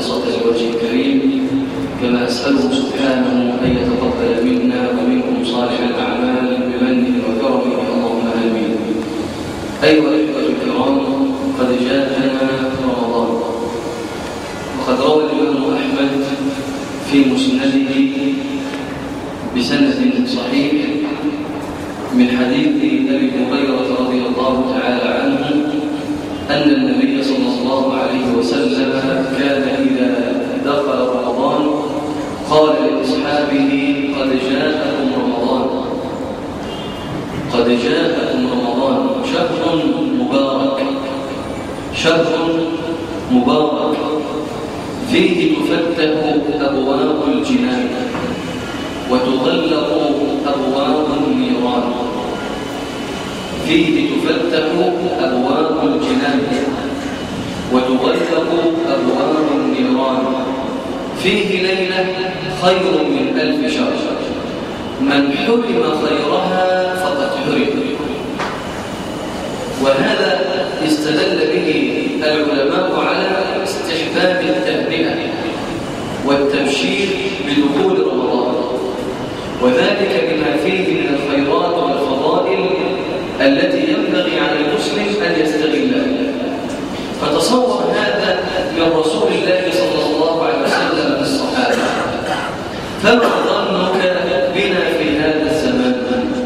خالصة لوجه الكريم كما أسأله سبحانه أن يتقبل منا ومنكم صالح الأعمال بمنه وكرمه اللهم آمين أيها الأحبة الكرام قد جاءنا رمضان وقد روى الإمام أحمد في مسنده بسند صحيح من حديث أبي هريرة رضي الله تعالى عنه أن النبي صلى الله عليه وسلم كان إذا دخل رمضان قال لأصحابه قد جاءكم رمضان قد جاءكم رمضان شهر مبارك شهر مبارك فيه تفتح أبواب الجنان وتغلق أبواب النيران فيه تفتح أبواب الجنان وتغلق أبواب النيران فيه ليلة خير من ألف شهر من حرم خيرها فقد حرم وهذا استدل به العلماء على استحباب التهنئة والتبشير بدخول رمضان وذلك بما فيه من الخيرات والفضائل التي ينبغي على المسلم أن يستغلها فتصور هذا من رسول الله صلى الله عليه وسلم بالصحابة فما ظنك بنا في هذا الزمان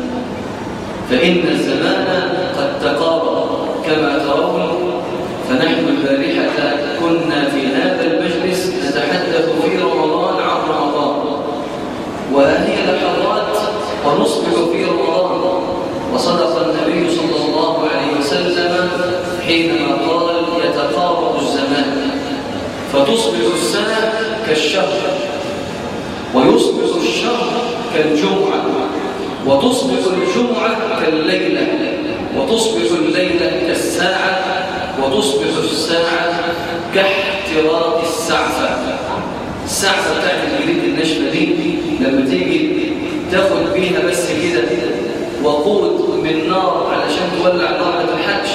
فإن الزمان قد تقارب كما ترون فنحن البارحة كنا في هذا المجلس نتحدث في رمضان عن رمضان وهي لحظات ونصبح في رمضان وصدق النبي صلى الله عليه وسلم حينما قال يتقارب الزمان فتصبح السنة كالشهر ويصبح الشهر كالجمعة وتصبح الجمعة كالليلة وتصبح الليلة كالساعة وتصبح الساعة كاحتراق السعفة السعفة بتاعت الجليد النشفة دي لما تيجي تاخد بيها بس كده وقود من نار علشان تولع نار ما تلحقش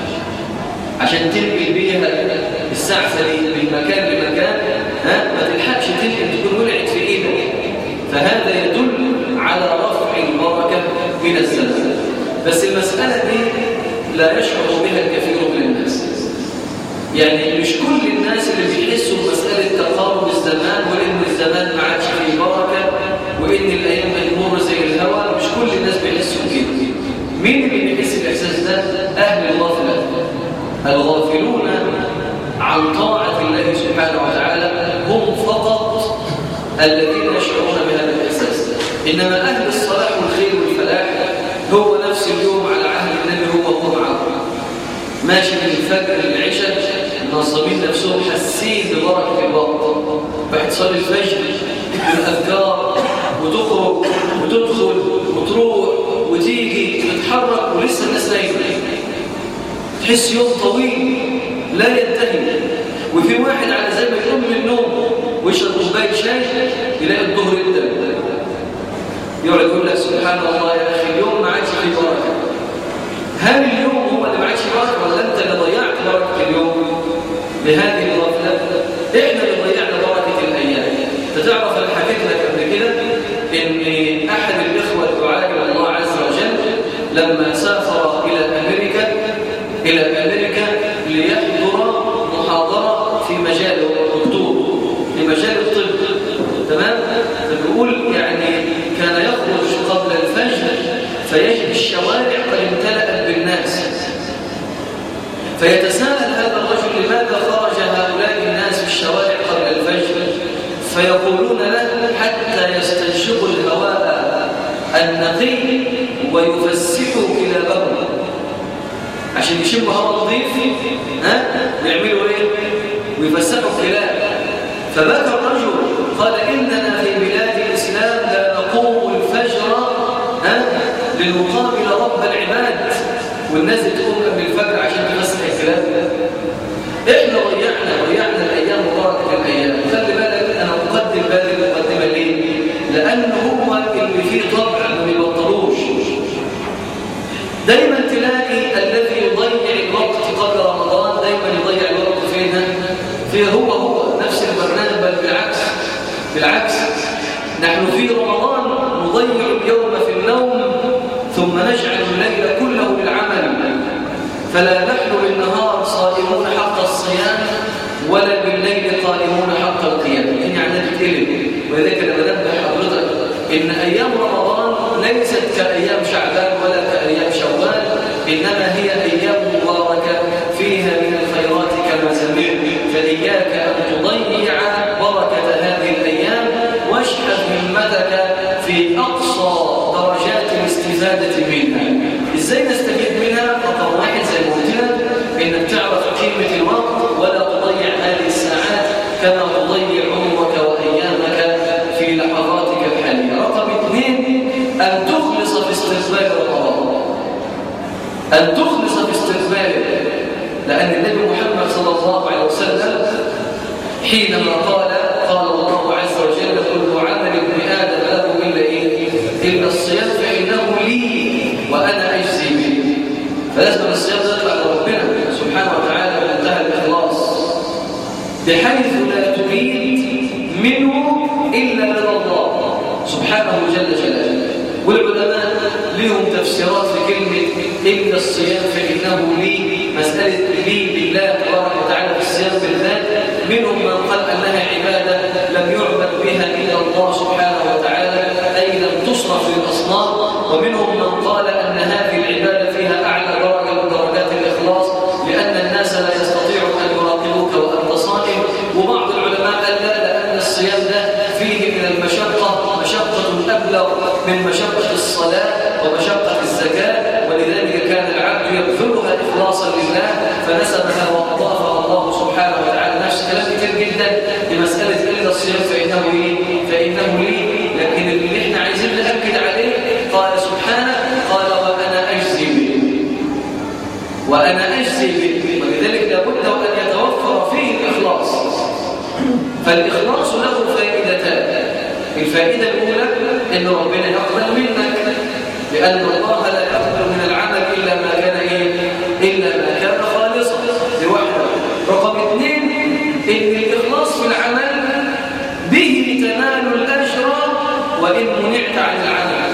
عشان تنقل بيها السعفة دي من مكان لمكان ها ما تلحقش تنقل تكون ولعت في ايدك فهذا يدل على رفع البركة من الزمان بس المسألة دي لا يشعر بها الكثير من الناس يعني مش كل الناس اللي بيحسوا بمسألة تقارب الزمان وإن الزمان ما عادش فيه بركة وإن الأيام بتمر زي الهواء مش كل الناس بيحسوا كده مين اللي بيحس الإحساس ده؟ أهل الغفلة الغافلون عن طاعة الله سبحانه وتعالى هم فقط الذين يشعرون بهذا الإحساس إنما أهل الصلاح والخير والفلاح هو نفس اليوم على عهد النبي هو هو معه ماشي من الفجر للعشاء الناصبين نفسهم حاسين ببركة الوقت بعد تصلي الفجر بالأذكار وتخرج وتدخل وتروح وتيجي وتتحرك ولسه الناس نايمة تحس يوم طويل لا ينتهي وفي واحد على زي ما يقوم من النوم ويشرب كوبايه شاي يلاقي الظهر يبدا يقعد يقول لك سبحان الله يا اخي اليوم ما عادش فيه بركه هل اليوم هو اللي ما عادش بركه ولا انت اللي ضيعت بركه اليوم بهذه الغفله احنا اللي ضيعنا بركه الايام فتعرف انا حكيت لك قبل كده ان احد الاخوه الدعاء الى الله عز وجل لما سافر الى امريكا الى امريكا ليحضر محاضره في مجال الدكتور في مجال الطب تمام فبيقول يعني كان يخرج قبل الفجر فيجد الشوارع قد امتلأت بالناس فيتساءل هذا الرجل لماذا خرج هؤلاء الناس في الشوارع قبل الفجر فيقولون له حتى يستنشقوا الهواء النقي ويفسحوا كلابهم عشان يشموا هواء نظيف ها ويعملوا ايه ويفسحوا الكلاب فبكى الرجل قال اننا في بلاد الاسلام لا نقوم الفجر ها لنقابل رب العباد والناس تقوم قبل الفجر عشان تفسح الكلاب احنا ضيعنا ضيعنا الايام وبركه الايام خلي بالك انا اقدم هذه المقدمه ليه لانه هو اللي فيه طبع ما بيبطلوش دايما تلاقي الذي يضيع الوقت قبل رمضان دايما يضيع الوقت فين في هو هو هو نفس البرنامج بل بالعكس بالعكس نحن في رمضان نضيع اليوم في النوم ثم نجعل الليل كله للعمل فلا نحن بالنهار صائمون حق الصيام ولا بالليل قائمون حق القيام إن يعني بتقلب ولذلك لما نبدأ حضرتك إن أيام رمضان ليست كأيام شعبان ولا كأيام شوال إنما هي أيام مباركة فيها من الخيرات كما سمعت فإياك أن تضيع بركة هذه الأيام واشحذ همتك في أقصى درجات الاستزادة منها إزاي نستفيد منها؟ رقم واحد زي ما قلت لك إنك تعرف قيمة الوقت ولا تضيع هذه الساعات كما تضيع عمرك وأيامك في لحظاتك الحالية رقم اثنين أن تخلص في استقبال رمضان أن تخلص في استقباله لأن النبي محمد صلى الله عليه وسلم حينما قال قال الله عز وجل كل عمل ابن آدم له إلا إيه؟ إلا الصيام فإنه لي وأنا أجزي به فلازم الصيام يطلع لربنا سبحانه وتعالى بمنتهى الإخلاص بحيث لا تريد منه إلا رضا الله سبحانه جل جلاله والعلماء لهم تفسيرات في كلمة إن الصيام فإنه لي مسألة لي بالله تبارك وتعالى في الصيام بالذات منهم من قال أنها عبادة لم يعبد بها إلا الله سبحانه وتعالى أي لم تصرف للأصنام ومنهم من قال أن هذه العبادة فيها أعلى درجة من درجات الإخلاص لأن الناس لا يستطيعوا أن يراقبوك وأنت صائم وبعض العلماء قال لا لأن الصيام ده فيه من المشقة مشقة أبلغ من مشقة الصلاة ومشقة الزكاة ولذلك كان العبد يبذلها إخلاصا لله فنسبها وأضافها الله سبحانه وتعالى نفس كلام كتير جدا لمسألة إلا الصيام فإنه لي فإنه لي لكن اللي احنا عايزين نأكد عليه قال سبحانه قال وأنا أجزي به وأنا أجزي به ولذلك لابد أن يتوفر فيه الإخلاص فالإخلاص له فائدتان الفائدة الأولى أن ربنا يقبل منك لأن الله لا يقبل من العمل إلا ما كان إيه؟ إلا ما كان خالصا لوحده رقم اثنين إن الإخلاص في العمل به تنال الأجر وإن منعت عن العمل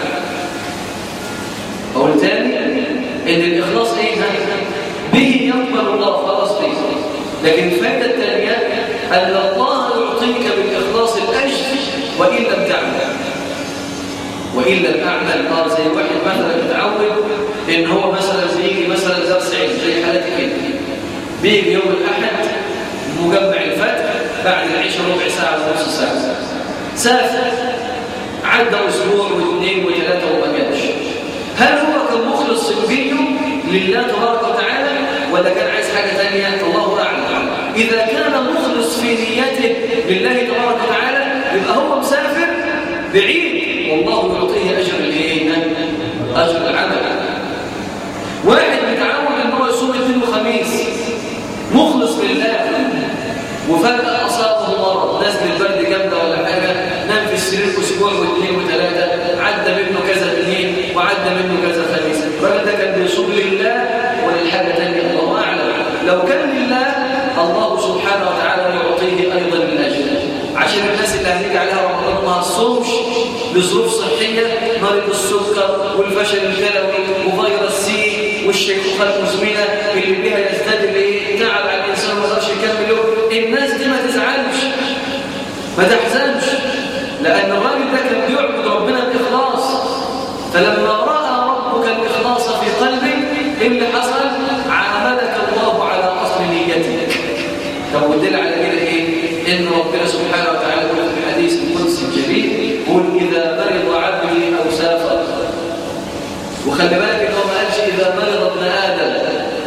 أو الثاني إن الإخلاص إيه؟ به يقبل الله خلاص به لكن الفائدة الثانية أن الله يعطيك بالإخلاص الأجر وإن لم تعمل وإن لم أعمل قال زي واحد مثلا متعود إن هو مثلا بيجي مثلا درس علم زي حالتي كده بيجي يوم الأحد مجمع الفتح بعد العشاء ربع ساعة ونص ساعة سافر عدى أسبوع واثنين وثلاثة وما جاش هل هو كان مخلص بيه لله تبارك وتعالى ولا كان عايز حاجة ثانية الله أعلم إذا كان مخلص في نيته لله تبارك وتعالى يبقى هو مسافر بعيد والله يعطيه أجر الايه؟ أجر العمل واحد متعود ان هو يصوم اثنين وخميس مخلص لله وفجأة أصابه مرض نزل البرد جامدة ولا حاجة نام في السرير أسبوع واثنين وثلاثة عدى منه كذا اثنين وعدى منه كذا خميس الراجل ده كان بيصوم لله وللحاجة ثانية الله أعلم لو كان لله الله سبحانه وتعالى يعطيه أيضا الأجر عشان الناس اللي هنيجي عليها رمضان ما هتصومش لظروف صحية مرض السكر والفشل الكلوي وفيروس سي والشيخوخة المزمنة اللي بها يزداد الايه تعب على الإنسان ما يقدرش يكمل الناس دي ما تزعلش ما تحزنش لأن الراجل ده كان بيعبد ربنا بإخلاص فلما رأى ربك الإخلاص في قلبك إيه اللي حصل؟ عاملك الله على أصل نيتك طب ودل على كده إيه؟ إن ربنا سبحانه وتعالى يقول في الحديث القدسي الجليل قل إذا مرض عبدي أو سافر وخلي بالك إنه ما قالش إذا مرض ابن آدم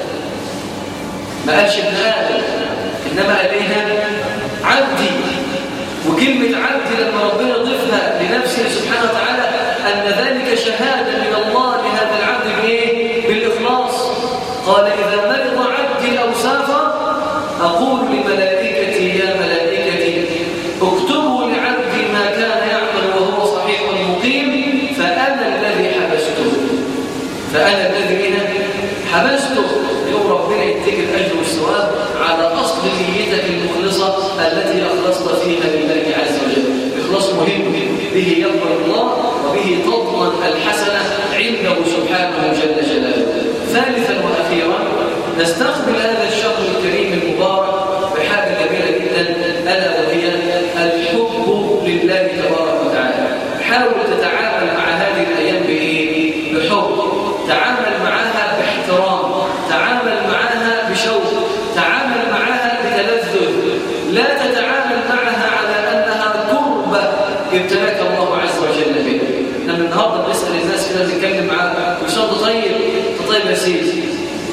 ما قالش ابن آدم إنما قال إيه عبدي وكلمة عبدي لما ربنا يضيفها لنفسه سبحانه وتعالى أن ذلك شهادة من الله لهذا العبد بإيه؟ بالإخلاص قال إذا مرض عبدي أو سافر أقول لملائكتي يا ملائكتي اكتبوا لعبدي ما كان يعمل وهو صحيح مقيم فأنا الذي حبسته فأنا الذي هنا حبسته يوم ربنا يديك الأجر والثواب على أصل نيتك المخلصة الخالصة التي أخلصت فيها لله عز وجل إخلاص مهم به يقبل الله وبه تضمن الحسنة عنده سبحانه جل جلاله ثالثا وأخيرا نستقبل هذا الشهر الكريم المبارك بحاجة جميلة جدا ألا وهي الحب لله تبارك وتعالى حاول تتعامل مع هذه الأيام بإيه؟ بحب تعامل معها باحترام تعامل معها بشوق تعامل معها بتلذذ لا تتعامل معها على أنها كربة ابتلاك الله عز وجل بها لما النهارده بنسأل الناس كده نتكلم معاها كل سنة طيب طيب يا سيدي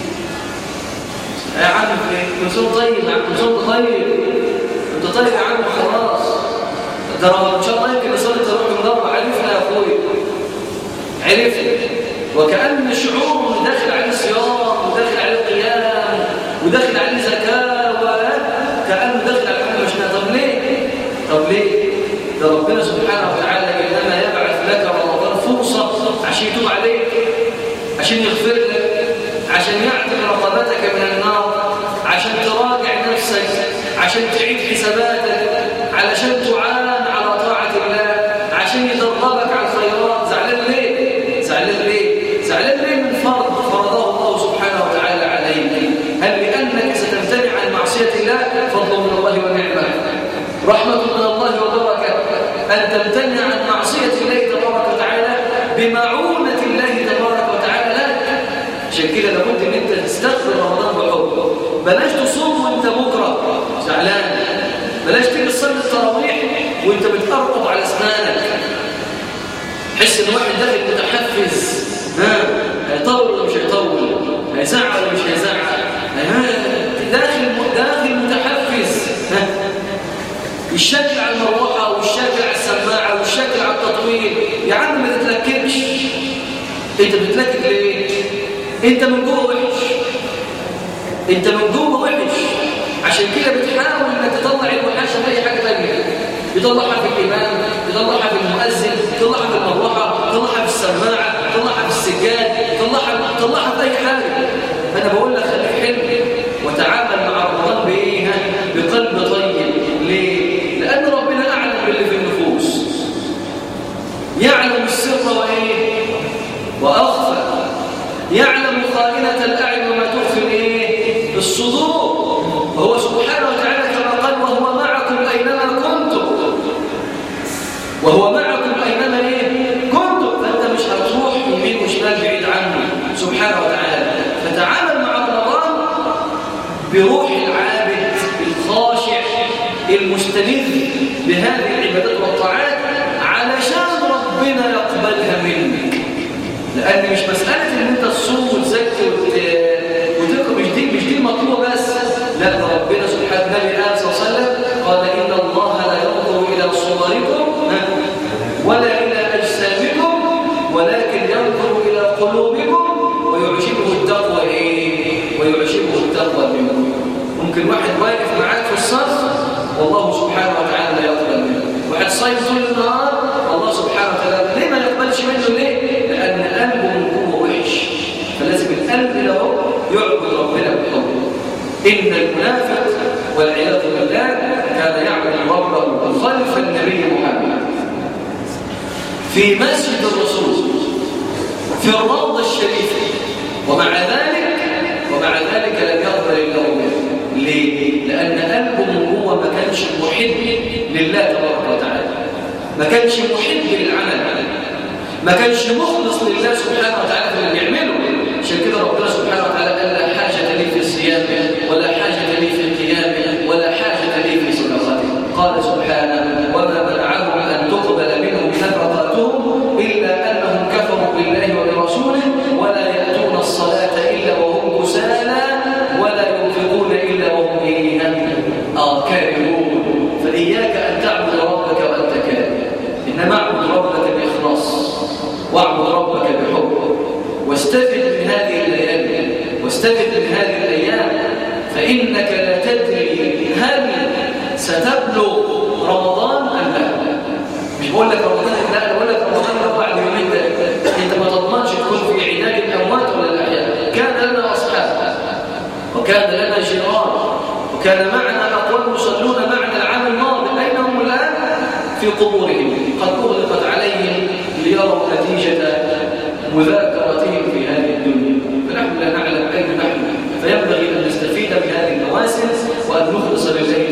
يا عم كل سنة طيب يا عم كل سنة طيب انت طيب يا عم خلاص ده لو ان شاء الله يمكن نصلي تروح النهارده عرفنا يا اخويا عرفنا وكأن شعور داخل عليه صيام وداخل عليه قيام وداخل عليه زكاة وكأنه داخل على حاجة مش طب ليه؟ طب ليه؟ ده ربنا سبحانه وتعالى إنما يبعث لك رمضان فرصة عشان يتوب عليك عشان يغفر لك عشان يعتق رقبتك من النار عشان تراجع نفسك عشان تعيد حساباتك علشان تعان على طاعة الله عشان يدربك على الخيرات زعلان ليه؟ زعلان ليه؟ زعلان ليه من فرض فرضه الله سبحانه وتعالى عليك هل لأنك ستمتنع عن معصية الله فضل من الله ونعمة رحمة من الله وبركة أن تمتنع عن معصية الله تبارك وتعالى بمعونة الله تبارك وتعالى لك عشان كده لابد ان انت تستقبل رمضان بحب بلاش تصوم وانت مكره زعلان بلاش تيجي تصلي التراويح وانت بتقرب على اسنانك حس ان واحد داخل متحفز ها هيطول ولا مش هيطول هيزعل ولا مش هيزعل داخل داخل متحفز ها الشكل على المروحه والشكل على السماعه والشكل على التطويل يا عم ما تتلككش انت بتتلكك ليه انت من جوه وحش انت من جوه وحش عشان كده بتحاول انك تطلع الوحشه في اي حاجه ثانيه يطلعها في الامام يطلعها في المؤذن يطلعها في المروحه يطلعها في السماعه يطلعها في السجاد يطلعها يطلعها في اي حاجه فانا بقول لك خليك حلو وتعامل مع رمضان بايه بقلب طيب ليه لان ربنا اعلم باللي في النفوس يعلم السر وايه واخفى يعلم خائنة الأعين وما تخفي الايه الصدور وهو سبحانه وتعالى كما قال وهو معكم أينما كنتم وهو معكم أينما ايه كنتم فأنت مش هتروح يمين وشمال بعيد عنه سبحانه وتعالى فتعامل مع رمضان بروح العابد الخاشع المستنذ بهذه العبادات والطاعات علشان ربنا يقبلها منك لأن مش مسألة إن أنت تصوم وتزكي وتقرأ مش دي مش دي المطلوبة بس لا ده ربنا سبحانه النبي قال صلى الله عليه وسلم قال إن الله لا ينظر إلى صوركم ولا إلى أجسامكم ولكن ينظر إلى قلوبكم ويعجبه التقوى إيه؟ ويعجبه التقوى منكم ممكن واحد واقف معاك في الصف والله سبحانه وتعالى لا يقبل منه واحد صايم طول النهار الله سبحانه وتعالى ليه ما يقبلش منه ليه؟ لأن قلبه من جوه وحش فلازم القلب له يعبد ربنا بحبه إن المنافق والعياذ بالله كان يعبد ربه خلف النبي محمد في مسجد الرسول في الروضة الشريفة ومع ذلك ومع ذلك لم يقبل الله منه ليه؟ لأن قلبه من جوه ما كانش محب لله تبارك وتعالى ما كانش محب للعمل ما كانش مخلص لله سبحانه وتعالى في اللي بيعمله عشان كده ربنا سبحانه وتعالى قال لا حاجة لي في الصيام ولا حاجة لي في القيام ولا حاجة لي في صدقته قال سبحانه وما منعهم أن تقبل منهم نفقاتهم إلا أنهم كفروا بالله وبرسوله ولا يأتون الصلاة إلا وهم كسالى ولا ينفقون إلا وهم إيه آه كارهون فإياك أن تعبد ربك وأنت كاره إنما اعبد ربك بإخلاص واعبد ربك بحب واستفد من هذه الليالي واستفد من هذه الأيام فإنك لا تدري هل ستبلغ رمضان أم لا مش بقول لك رمضان لا أنا بقول لك رمضان بعد يومين ده أنت ما تضمنش تكون في علاج الأموات ولا الأحياء كان لنا أصحاب وكان لنا جيران وكان معنا أقوام يصلون في قبورهم قد أغلقت عليهم ليروا نتيجة مذاكرتهم في هذه الدنيا فنحن لا نعلم أين نحن فينبغي أن نستفيد بهذه المواسم وأن نخلص لله